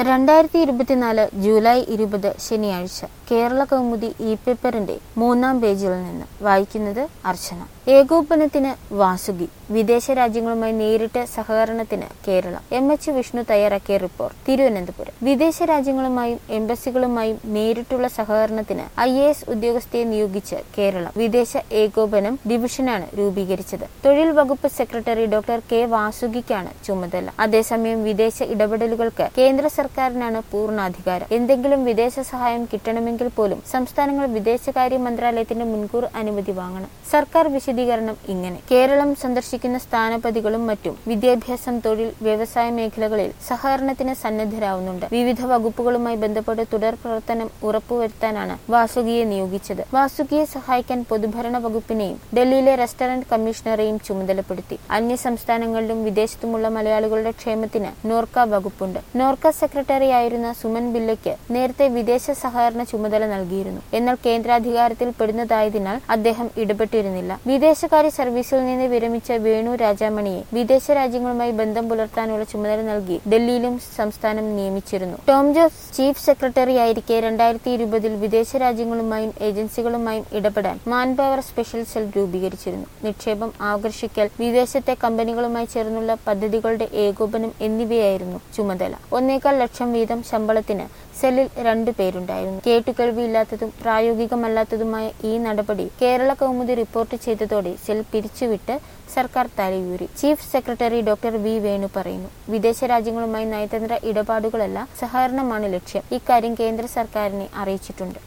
രണ്ടായിരത്തി ഇരുപത്തിനാല് ജൂലൈ ഇരുപത് ശനിയാഴ്ച കേരള കൗമുദി ഇ പേപ്പറിന്റെ മൂന്നാം പേജിൽ നിന്ന് വായിക്കുന്നത് അർച്ചന ഏകോപനത്തിന് വാസുകി വിദേശ രാജ്യങ്ങളുമായി നേരിട്ട് സഹകരണത്തിന് കേരളം എം എച്ച് വിഷ്ണു തയ്യാറാക്കിയ റിപ്പോർട്ട് തിരുവനന്തപുരം വിദേശ രാജ്യങ്ങളുമായും എംബസികളുമായും നേരിട്ടുള്ള സഹകരണത്തിന് ഐ എ എസ് ഉദ്യോഗസ്ഥയെ നിയോഗിച്ച് കേരളം വിദേശ ഏകോപനം ഡിവിഷനാണ് രൂപീകരിച്ചത് തൊഴിൽ വകുപ്പ് സെക്രട്ടറി ഡോക്ടർ കെ വാസുകിക്കാണ് ചുമതല അതേസമയം വിദേശ ഇടപെടലുകൾക്ക് കേന്ദ്ര സർക്കാരിനാണ് പൂർണ്ണാധികാരം എന്തെങ്കിലും വിദേശ സഹായം കിട്ടണമെങ്കിൽ പോലും സംസ്ഥാനങ്ങൾ വിദേശകാര്യ മന്ത്രാലയത്തിന്റെ മുൻകൂർ അനുമതി വാങ്ങണം സർക്കാർ വിശദീകരണം ഇങ്ങനെ കേരളം സന്ദർശിക്കുന്ന സ്ഥാനപതികളും മറ്റും വിദ്യാഭ്യാസം തൊഴിൽ വ്യവസായ മേഖലകളിൽ സഹകരണത്തിന് സന്നദ്ധരാവുന്നുണ്ട് വിവിധ വകുപ്പുകളുമായി ബന്ധപ്പെട്ട് തുടർ പ്രവർത്തനം ഉറപ്പുവരുത്താനാണ് വാസുകിയെ നിയോഗിച്ചത് വാസുകിയെ സഹായിക്കാൻ പൊതുഭരണ വകുപ്പിനെയും ഡൽഹിയിലെ റെസ്റ്റോറന്റ് കമ്മീഷണറെയും ചുമതലപ്പെടുത്തി അന്യ സംസ്ഥാനങ്ങളിലും വിദേശത്തുമുള്ള മലയാളികളുടെ ക്ഷേമത്തിന് നോർക്ക വകുപ്പുണ്ട് നോർക്ക സെക്രട്ടറി ആയിരുന്ന സുമൻ ബില്ലയ്ക്ക് നേരത്തെ വിദേശ സഹകരണ ചുമതല നൽകിയിരുന്നു എന്നാൽ കേന്ദ്രാധികാരത്തിൽ പെടുന്നതായതിനാൽ അദ്ദേഹം ഇടപെട്ടിരുന്നില്ല വിദേശകാര്യ സർവീസിൽ നിന്ന് വിരമിച്ച വേണു രാജാമണിയെ വിദേശ രാജ്യങ്ങളുമായി ബന്ധം പുലർത്താനുള്ള ചുമതല നൽകി ഡൽഹിയിലും സംസ്ഥാനം നിയമിച്ചിരുന്നു ടോം ജോസ് ചീഫ് സെക്രട്ടറി ആയിരിക്കെ രണ്ടായിരത്തി ഇരുപതിൽ വിദേശ രാജ്യങ്ങളുമായും ഏജൻസികളുമായും ഇടപെടാൻ മാൻപവർ സ്പെഷ്യൽ സെൽ രൂപീകരിച്ചിരുന്നു നിക്ഷേപം ആകർഷിക്കൽ വിദേശത്തെ കമ്പനികളുമായി ചേർന്നുള്ള പദ്ധതികളുടെ ഏകോപനം എന്നിവയായിരുന്നു ചുമതല ഒന്നേകാൽ ലക്ഷം വീതം ശമ്പളത്തിന് സെല്ലിൽ രണ്ടു പേരുണ്ടായിരുന്നു കേട്ടുകേൾവിയില്ലാത്തതും പ്രായോഗികമല്ലാത്തതുമായ ഈ നടപടി കേരള കൗമുദി റിപ്പോർട്ട് ചെയ്തതോടെ സെൽ പിരിച്ചുവിട്ട് സർക്കാർ തലയൂരി chief secretary doctor V Venu പറയുന്നു വിദേശ രാജ്യങ്ങളുമായി നയതന്ത്ര ഇടപാടുകളല്ല സഹകരണമാണ് ലക്ഷ്യം ഇക്കാര്യം കേന്ദ്ര സർക്കാരിനെ അറിയിച്ചിട്ടുണ്ട്